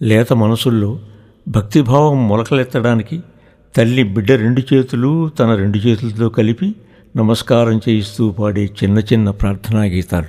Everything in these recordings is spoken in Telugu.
లేత మనసుల్లో భక్తిభావం మొలకలెత్తడానికి తల్లి బిడ్డ రెండు చేతులు తన రెండు చేతులతో కలిపి నమస్కారం చేయిస్తూ పాడే చిన్న చిన్న ప్రార్థనా గీతాలు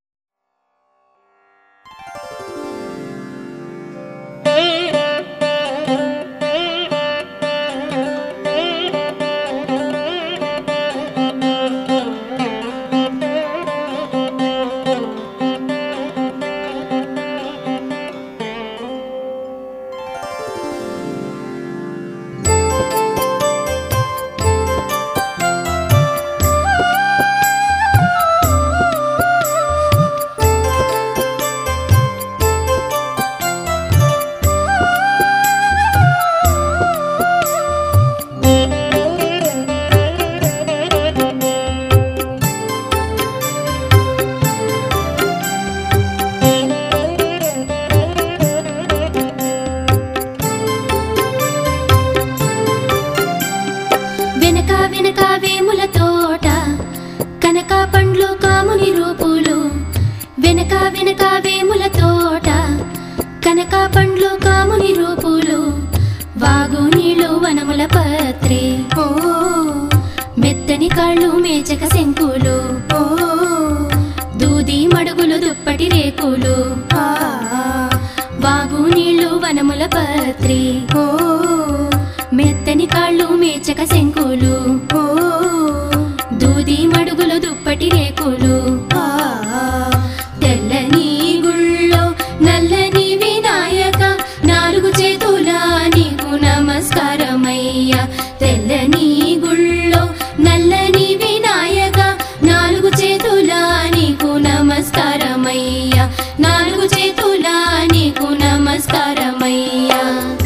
వెనక వెనక వేముల తోట కనక పండ్లు కాముని రూపులు వెనక వెనక వేముల తోట కనక పండ్లు కాముని రూపులు వాగు నీళ్ళు వనముల పత్రి ఓ మెత్తని కాళ్ళు మేచక శంకులు ఓ దూది మడుగులు దుప్పటి రేకులు ఆ వాగు నీళ్ళు వనముల పత్రి ఓ మెత్తని కాళ్ళు మేచక శంకులు ఓ దూది మడుగులు దుప్పటి రేకులు ఆ తెల్లని గుళ్ళో నల్లని వినాయక నాలుగు చేతుల నీకు నమస్కారమయ్యా తెల్లని గుళ్ళో నల్లని వినాయక నాలుగు చేతుల నీకు నమస్కారమయ్యా నాలుగు చేతుల నీకు నమస్కారమయ్యా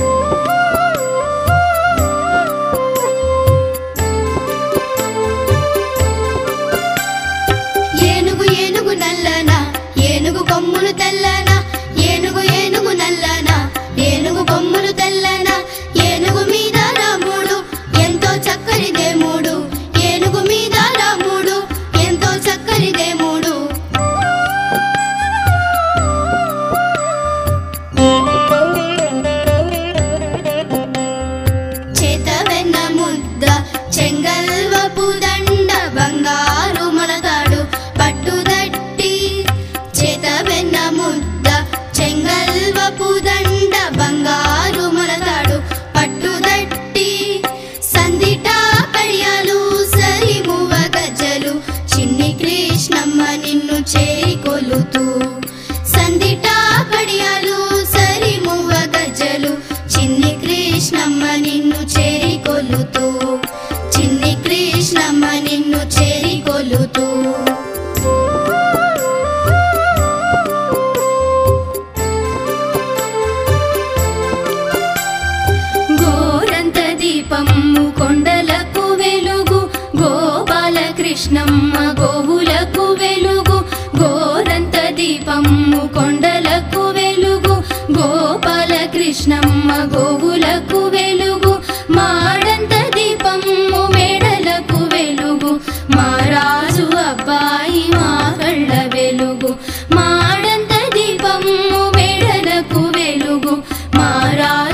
ఏనుగు ఏనుగు నల్లన ఏనుగు కొమ్ములు తెల్లన ఏనుగు ఏనుగు నల్లన ఏనుగు కొమ్ములు తెల్లన ఏనుగు మీద రాముడు ఎంతో చక్కని దేముడు ఏనుగు మీద రాముడు ఎంతో చక్కని దేముడు చేత వెన్న ముద్ద చెంగల్వపు దండ బంగారు మొలతాడు పట్టుదట్టి చేత వెన్న ముద్ద చెంగల్వపు దండ బంగారు మొలతాడు పట్టుదట్టి సందిట కడియాలు సరిమువ గజలు చిన్ని కృష్ణమ్మ నిన్ను చేరి కొలుతూ సందిట కడియాలు సరిమువ గజలు చిన్ని కృష్ణమ్మ నిన్ను చేరి కొలుతూ చిన్ని కృష్ణమ్మ నిన్ను చేరి కొలుతూ గోరంత దీపము కొండలకు వెలుగు గోపాలకృష్ణమ్మ గోవులకు వెలుగు గోరంత దీపము కొండలకు వెలుగు గోపాలకృష్ణమ్మ గోవులకు వెలుగు మాడంత దీపము మేడలకు వెలుగు మా రాజు అబ్బాయి మా కళ్ళ వెలుగు మాడంత దీపము మేడలకు వెలుగు మా రాజు